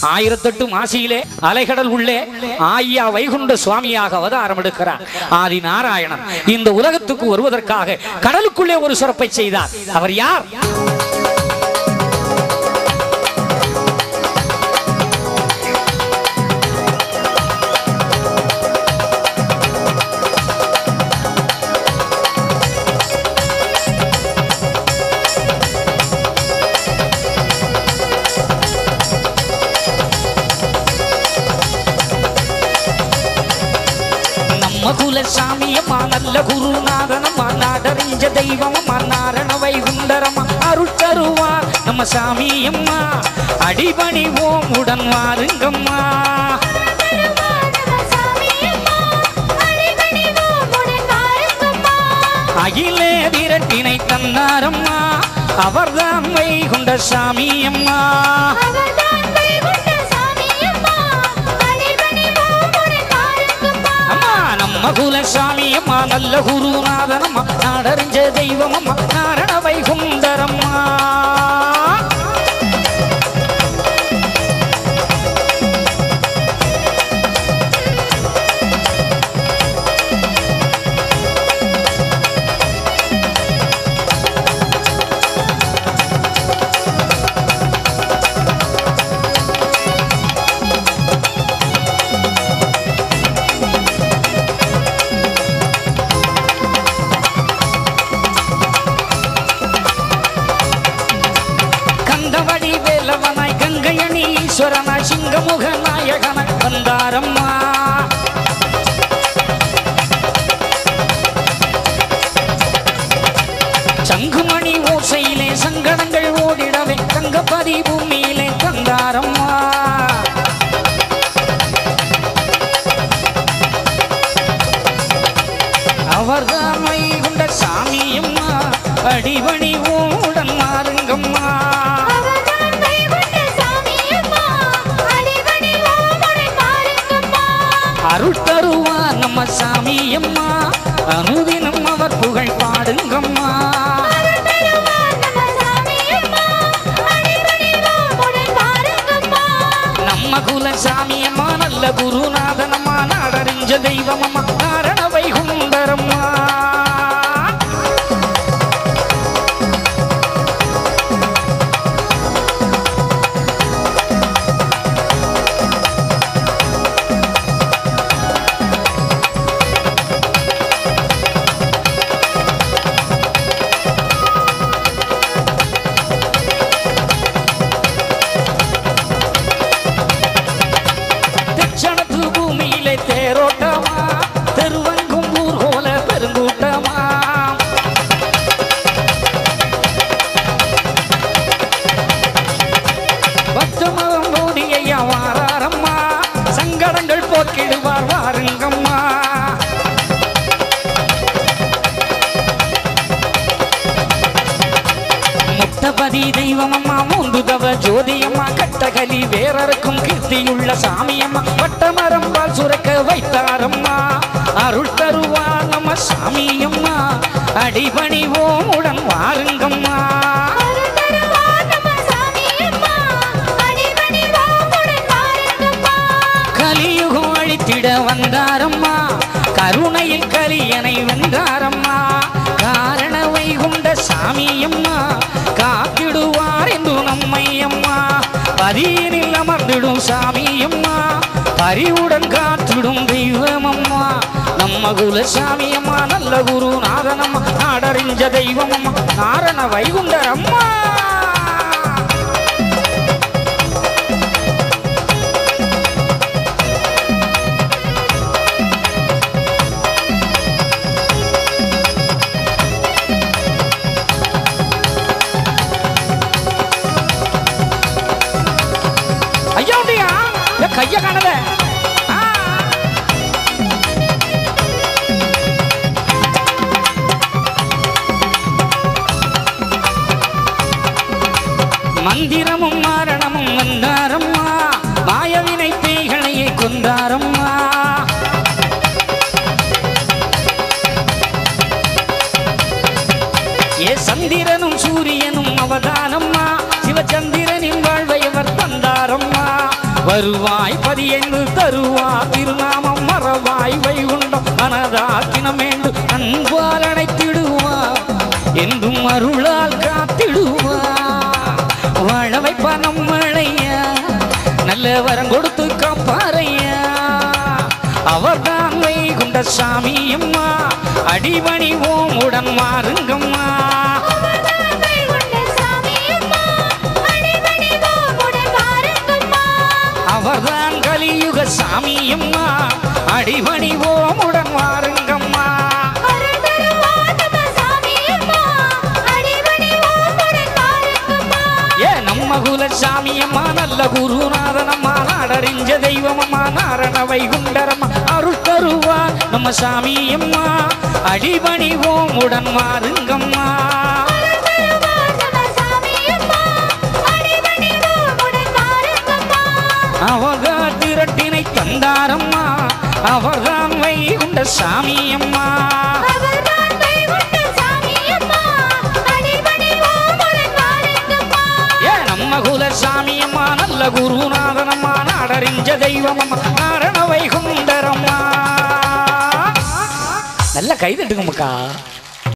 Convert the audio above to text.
ஆயிரத்தெட்டு மாசியிலே அலைகடல் உள்ளே ஆய்யா வைகுண்ட சுவாமியாக அவதாரம் எடுக்கிறார் ஆதி நாராயணன் இந்த உலகத்துக்கு வருவதற்காக கடலுக்குள்ளே ஒரு சிறப்பை செய்தார் அவர் யார் நம்ம குல சாமியம்மா நல்ல குருநாதனம்மா நாடறிஞ்ச தெய்வமம்மா நாரண வைகுண்டரம்மா அருள் தருவார் நம்ம சாமியம்மா அடிபணிவோம் உடன் வாருங்கம்மா அகிலே விரட்டினை தன்னாரம்மா அவர்தான் வைகுண்ட சாமியம்மா அம்மா நம்ம குல சாமியம்மா நல்ல குருநாதனம்மா நாடறிஞ்ச தெய்வமம்மா நாரண வைகுண்டரம்மா கந்தவடி வேலவனாய் கங்கையணி ஈஸ்வரனாய் சிங்கமுக நாயகனாய் வந்தாரம்மா சங்குமணி ஓசையிலே சங்கடங்கள் ஓடிடவே தங்கப்பதி பூமியிலே தந்தாரம்மா அவர்தான் வைகுண்ட சாமியம்மா அடிபணி ஓடன் மாறுங்கம்மா அருள் தருவார் நம்ம சாமியம்மா அனுதினம் அவர் புகழ் பாடுங்கம்மா நம்ம குல சாமியம்மா நல்ல குருநாதனம்மா நாடறிஞ்ச தெய்வமம்மா நாரண வைகுண்டரம்மா தெச்சனத்து பூமியிலே தேரோட்டமா தெருவங்கும் ஊர்கோல பெருங்கூட்டமா பச்சமரம் ஓடிய வாராரம்மா சங்கடங்கள் போக்கிடுவார் வாருங்கம்மா முட்டபதி தெய்வமம்மா மூந்துதவ ஜோதியம்மா கட்டகலி வேறருக்கும் கீர்த்தியுள்ள சாமியம்மா வட்டமரம் பால் சுரக்க வைத்தாரம்மா அருள் தருவார் நம்ம சாமியம்மா அடிபணிவோம் உடன் வாருங்கம்மா கலியுகம் அழித்திட வந்தாரம்மா கருணையில் கலியனை வென்றாரம்மா காரண வைகுண்ட சாமியம்மா காத்திடுவார் என்று நம்மை அம்மா பதியினில் அமர்ந்திடும் சாமியம்மா பரிவுடன் காத்திடும் தெய்வமம்மா நம்ம குல சாமியம்மா நல்ல குரு நாதனம்மா நாடறிஞ்ச தெய்வமம்மா நாரண வைகுண்டர் அம்மா ஐயா உண்டியா என் கைய காணல ஆ. வருவாய் பதியென்று தருவா திருநாமம் மறவாய் வைகுண்டம் அனதாக்கினமேண்டு அன்பால் அணைத்திடுவா என்றும் அருளால் காத்திடுவா வாழ வைப்பா நம்மளையா நல்ல வரம் கொடுத்து காப்பாரையா அவர்தான் வைகுண்ட சாமி அம்மா அடிபணிவோம் உடன் மாறுங்கம்மா அவர்தான் கலியுக சாமி அம்மா அடிபணிவோம் உடன் வாருங்கம்மா ஏ நம்ம குல சாமி அம்மா நல்ல குருநாதனம்மா நாடறிஞ்ச தெய்வமம்மா நாரண வைகுண்டரம்மா அருள் தருவா நம்ம சாமி அம்மா அடிபணிவோம் உடன் மாறுங்கம்மா அவர்தான் திரட்டினை தந்தாரம்மா அவர்தான் வைகுண்ட சாமி அம்மா ஏ நம்ம குல சாமி அம்மா நல்ல குருநாதனம்மா நாடறிஞ்ச தெய்வமம்மா நாரண வைகுண்டரம்மா நல்ல கைதட்டுங்க மக்கா